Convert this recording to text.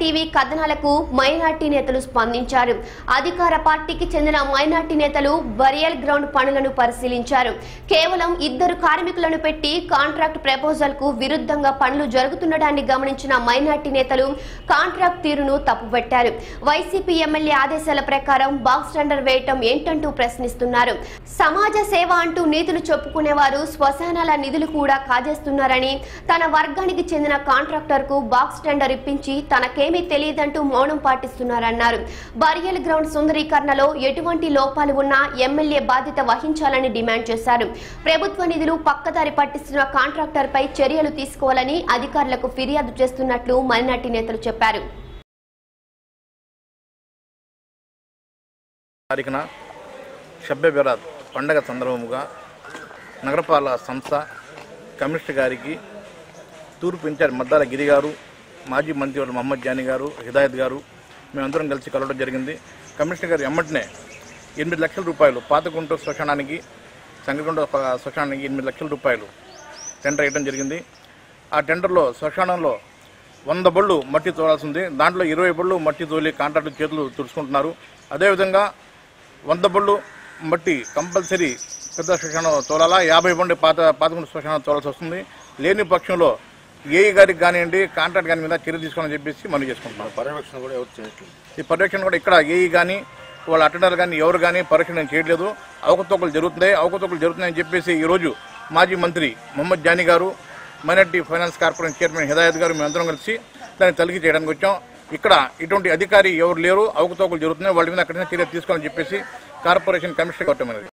TV కథనాలకు minority నేతలు స్పందించారు అధికార పార్టీకి చెందిన మైనార్టీ నేతలు బరియల్ గ్రౌండ్ పనులను పరిశీలించారు కేవలం ఇద్దరు కార్మికులను పెట్టి కాంట్రాక్ట్ ప్రపోజల్ కు విరుద్ధంగా పనులు జరుగుతుండడాన్ని గమనించిన మైనార్టీ నేతలు కాంట్రాక్ట్ తీరును తప్పుపట్టారు వైసీపీ ఎమ్మెల్యే ఆదేశాల ప్రకారం బాక్స్ టెండర్ వేయటం ఏంటంటూ ప్రశ్నిస్తున్నారు సమాజ సేవ అంటూ నీతులు చెప్పుకునేవారు శ్మశానాల నిధులు కూడా కాజేస్తున్నారని తన వర్గానికి చెందిన కాంట్రాక్టర్ కు బాక్స్ టెండర్ ఇప్పించి తనకేమీ తెలియదంటూ మౌనం పాటిస్తున్నారన్నారు బరియల్ గ్రౌండ్ సుందరీకరణలో ఎటువంటి లోపాలు ఉన్నా ఎమ్మెల్యే బాధ్యత వహించాలని డిమాండ్ చేశారు ప్రభుత్వ నిధులు పక్కదారి పట్టిస్తున్న కాంట్రాక్టర్ పై చర్యలు తీసుకోవాలని అధికారులకు ఫిర్యాదు చేస్తున్నట్లు మైనార్టీ నేతలు చెప్పారు తారీఖున షబ్బే బెరాత్ పండగ సందర్భముగా నగరపాలక సంస్థ కమిషనర్ గారికి తూర్పు ఇన్ఛార్జ్ మద్దాల గిరి గారు మాజీ మంత్రివర్యులు మహమ్మద్ జానీ గారు హిదాయత్ గారు మేమందరం కలిసి కలవడం జరిగింది కమిషనర్ గారు ఎమ్మటనే ఎనిమిది లక్షల రూపాయలు పాతగుంటూరు శ్మశానానికి సంగగుంట శ్మశానానికి ఎనిమిది లక్షల రూపాయలు టెండర్ వేయడం జరిగింది ఆ టెండర్లో శ్మశానంలో వంద బళ్ళు మట్టి తోలాల్సి ఉంది దాంట్లో ఇరవై బళ్ళు మట్టి తోలి కాంట్రాక్టర్ చేతులు తుడుచుకుంటున్నారు అదేవిధంగా వంద బళ్ళు మట్టి కంపల్సరీ పెద్ద శ్మశానం తోలాలా యాభై బండి పాత పాతగుంట శ్మశానం తోలాల్సి వస్తుంది లేని పక్షంలో ఏఈ గారికి కానివ్వండి కాంట్రాక్ట్ గారి మీద చర్య తీసుకోవాలని చెప్పేసి మనం చేసుకుంటున్నాం పర్యవేక్షణ కూడా ఎవరు చేయట్లేదు ఈ పర్యవేక్షణ కూడా ఇక్కడ ఏఈ కానీ వాళ్ళ అటెండర్ కానీ ఎవరు కానీ పర్యవేక్షణ చేయట్లేదు అవకతవకలు జరుగుతున్నాయి అవకతవకలు జరుగుతున్నాయని చెప్పేసి ఈరోజు మాజీ మంత్రి మొహమ్మద్ జానీ గారు minority finance corporation chairman Hidayat గారు మేమందరం కలిసి దాన్ని తనిఖీ చేయడానికి వచ్చాం ఇక్కడ ఇటువంటి అధికారి ఎవరు లేరు అవకతవకలు జరుగుతున్నాయి వాళ్ళ మీద అక్కడ చర్య తీసుకోవాలని చెప్పేసి కార్పొరేషన్ కమిషనర్ కొట్టమన్నది